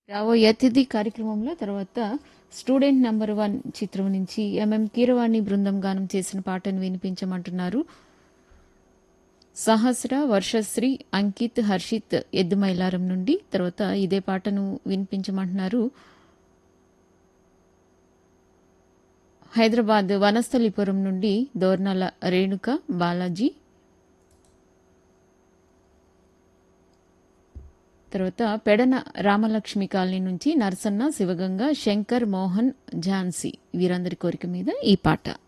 రాబోయే అతిథి కార్యక్రమంలో తర్వాత స్టూడెంట్ నంబర్ వన్ చిత్రం నుంచి ఎంఎం కీరవాణి బృందం గానం చేసిన పాటను వినిపించమంటున్నారు సహస్ర వర్షశ్రీ అంకిత్ హర్షిత్ ఎద్దుమైలారం నుండి తర్వాత ఇదే పాటను వినిపించమంటున్నారు హైదరాబాద్ వనస్థలిపురం నుండి దోర్నల రేణుక బాలాజీ తర్వాత పెడన రామలక్ష్మి కాలనీ నుంచి నరసన్న శివగంగ శంకర్ మోహన్ ఝాన్సీ వీరందరి కోరిక మీద ఈ పాట